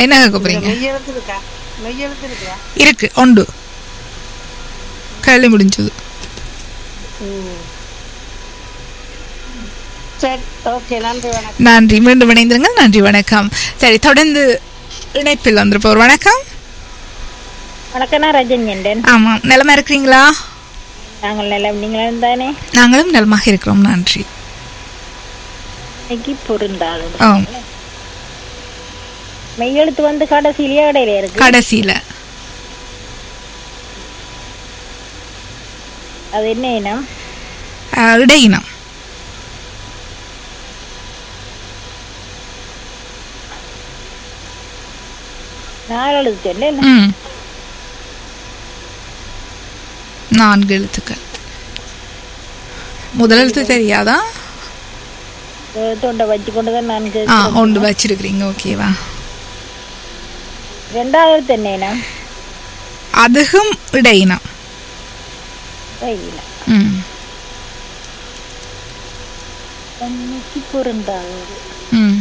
என்ன கேட்க போறீங்க மெய்யெழுத்து இருக்கா மெய்யெழுத்து இருக்கா இருக்கு உண்டு கேள்வி முடிஞ்சது சரி ஓகே நன்றி வணக்கம் நன்றி மீண்டும் இணைந்திருங்கள் நன்றி வணக்கம் சரி தொடர்ந்து இணைப்பில் வந்திருப்போர் வணக்கம் வணக்கம் நான் ரஜன்யண்டன் ஆமாம் நிலமா இருக்கிறீங்களா நாங்கள் நிலம் நீங்களும் தானே நாங்களும் நலமாக இருக்கிறோம் நன்றி இன்னைக்கு பொருந்தாள் ஓ மெய்யெழுத்து வந்து கடைசியிலேயே இடையில இருக்கு கடைசியில அது என்ன இனம் அஹ், இடையினம் நாலு எழுத்து என்ன ம் நான்கு எழுத்துக்கள் முதல் எழுத்து தெரியாதா தொண்டை வச்சு கொண்டு தான் நான் ஆ கேட்கிறேன். ஒன்று வச்சிருக்கிறீங்க ஓகேவா ரெண்டாவது எழுத்து என்ன இனம் அதுகும் இடையினம் கையில ம் இன்னைக்கு பொருந்தாது ம்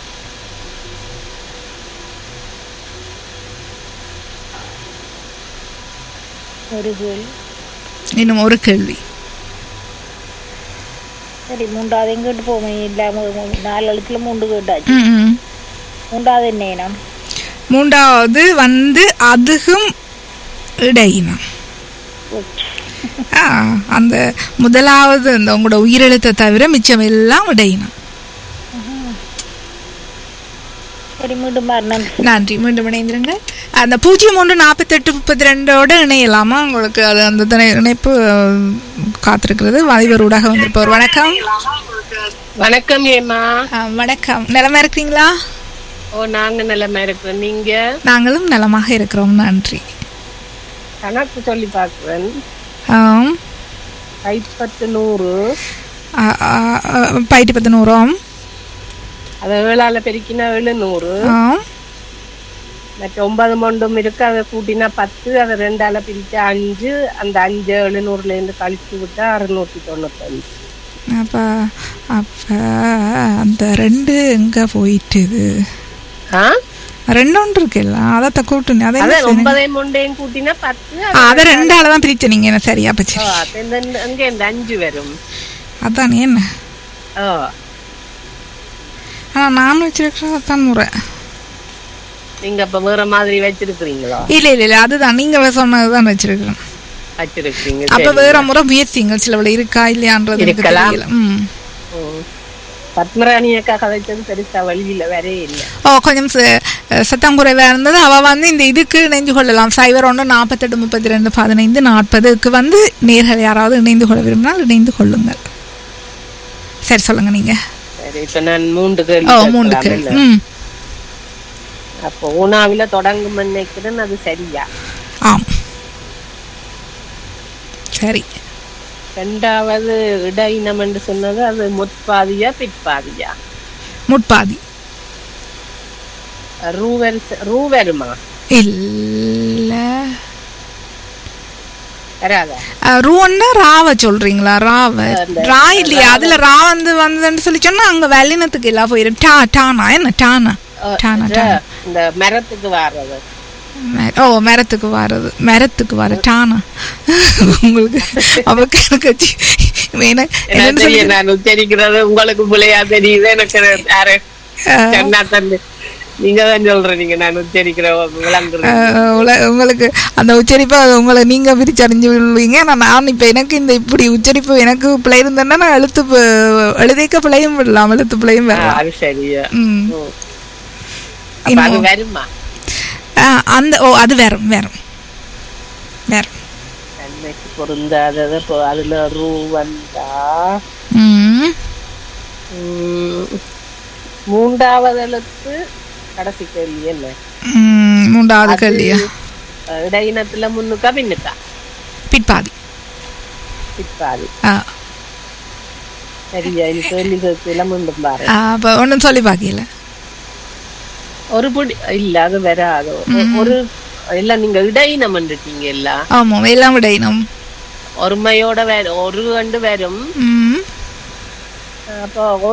ஒரு கேள் இன்னும் ஒரு கேள்வி சரி மூன்றாவது கேட்டு போக இல்லாம மூ- நாலு எழுத்துல மூன்று கேட்டாச்சு ம் ம் மூன்றாவது என்ன இனம் மூன்றாவது வந்து அதுகும் இடையினம் போச்சு. ஆ, அந்த முதலாவது அந்த உங்களோட உயிரெழுத்தை தவிர மிச்சம் எல்லாம் இடையினம் சரி மீண்டும் பாரு, நன்றி நன்றி மீண்டும் இணைந்திருங்க அந்த பூஜ்ஜியம் ஒன்று நாற்பத்தெட்டு முப்பத்தி ரெண்டோட இணையலாமா உங்களுக்கு அது அந்த திணை- இணைப்பு அஹ், காத்திருக்கிறது வாலிபரூடாக வந்திருப்பவர் வணக்கம் வணக்கம் ஏமா ஆ, வணக்கம் நலமா இருக்கிறீங்களா ஓ நாங்க நிலைமை இருக்கிறோம் நீங்க நாங்களும் நலமாக இருக்கிறோம் நன்றி கணக்கு சொல்லி பார்க்குறேன் ஆம். ஐப்பத்து நூறு ஆ, ஆ, ஆ, பயிட்டு பத்து நூறாம் அதை ஏழால பெருக்கினா எழுநூறு ஆம் மற்ற ஒன்பது மொண்டும் இருக்கு அதை கூட்டினா பத்து அதை ரெண்டால பிரிச்சா அஞ்சு அந்த அஞ்சு எழுநூறுல இருந்து கழிச்சு விட்டா அறுநூத்தி தொண்ணூத்தஞ்சு அப்ப அப்ப அந்த ரெண்டு எங்க போயிட்டுது ஆ ரெண்டு ஒன்று இருக்குல்ல அதை கூட்டுனேன் அதை என்ன அதான் செய்யணும்? ஒன்பதையும் மொண்டையும் கூட்டினா பத்து ஆ, அதை ரெண்டால தான் பிரிச்சு நீங்க என்ன சரியா பச்சு ஓ, அப்ப இந்த இந்த- அங்க இந்த அஞ்சு வரும் அதானே என்ன ஓ ஆனா நான் வச்சிருக்கிறது அதான் முறை நீங்க அப்ப வேற மாதிரி வச்சிருக்கிறீங்களோ இல்ல இல்ல இல்ல அதுதான் நீங்க சொன்னதுதான் வச்சிருக்கிறேன் வச்சிருக்கிறீங்க அப்ப சரி. வேற முறை முயற்சிங்க சிலவுல இருக்கா இல்லையான்றது எனக்கு இருக்கலாம். தெரியல ம் ம். பத்மராணி அக்கா கதைச்சது பெருசா வழியில வரே இல்ல ஓ கொஞ்சம் ச- சத்தம் குறைவா இருந்தது அவ வந்து இந்த இதுக்கு இணைந்து கொள்ளலாம் சைபர் ஒன்று நாற்பத்தெட்டு முப்பத்தி ரெண்டு பதினைந்து நாற்பதுக்கு வந்து நேர்கள் யாராவது இணைந்து கொள்ள விரும்பினால் இணைந்து கொள்ளுங்கள் சரி சொல்லுங்க நீங்க சரி இப்ப நான் மூன்று ஓ கேள்வி மூன்று கேட்கலாம் கேள்வி இல்ல? ம் அப்போ ஊனாவில தொடங்கும் நினைக்கிறேன் அது சரியா ஆம் சரி ரெண்டாவது இடையினம் என்று சொன்னது அது முற்பாதியா பிற்பாதியா முட்பாதி ரூவர் ரூ வருமா இல்ல வராதா அஹ், ரூன்னா ராவ சொல்றீங்களா ராவ ரா இல்லையா அதுல ரா வந்து வந்ததுன்னு சொல்லி சொன்னா அங்க வெள்ளினத்துக்கு எல்லாம் போயிடும் டா டானா என்ன டானா ஓ, டானா இந்த- டானா இந்த மரத்துக்கு வர்றது மெ- ஓ மரத்துக்கு வர்றது மரத்துக்கு வர டானா உங்களுக்கு அவருக்கு எனக்கு சி- வேணா- எனக்கு என்னன்னு சொல்லி- தெரியும் நான் உச்சரிக்கிறது உங்களுக்கு பிள்ளையா தெரியுது எனக்கு யாரு அஹ், சொன்னா தந்து நீங்க தான் சொல்றீங்க நான் உச்சரிக்கிற விளங்குறது அஹ், உல- உங்களுக்கு அந்த உச்சரிப்பை அது உங்களை நீங்க பிரிச்சு அறிஞ்சு விடுவீங்க ஆனா நான் இப்ப எனக்கு இந்த இப்படி உச்சரிப்பு எனக்கு பிழை இருந்தேன்னா நான் எழுத்து ப- எழுதிக்க பிழையும் விடலாம் எழுத்து பிழையும் ஆ, வரலாம் அது சரியா ம். ம். அப்ப அது இன்னும் வருமா அஹ், அந்த ஓ அது வேறும் வேறும் வேறும் தன்மைக்கு பொருந்தாதது இப்போ அதுல ரூ வந்தா ம் ம், மூன்றாவது எழுத்து கடைசி கேள்வி என்ன ம், மூன்றாவது கேள்வியா அஹ், இடையினத்துல முன்னுக்கா பின்னுக்கா பிற்பாதி பிற்பாதி ஆ சரியா இது கேள்வி கேட்கல மீண்டும் பாரு ஆ, அப்ப ஒன்றும் சொல்லி பார்க்கல ஒரு புடி இல்ல அது வராது ஒ- ஒரு இல்ல நீங்க இடையினம் பண்ணிட்டீங்க எல்லாம் ஆமாம் எல்லாம் விடையினம் ஒருமையோட வரும் ஒரு கண்டு வரும் ம் அப்போ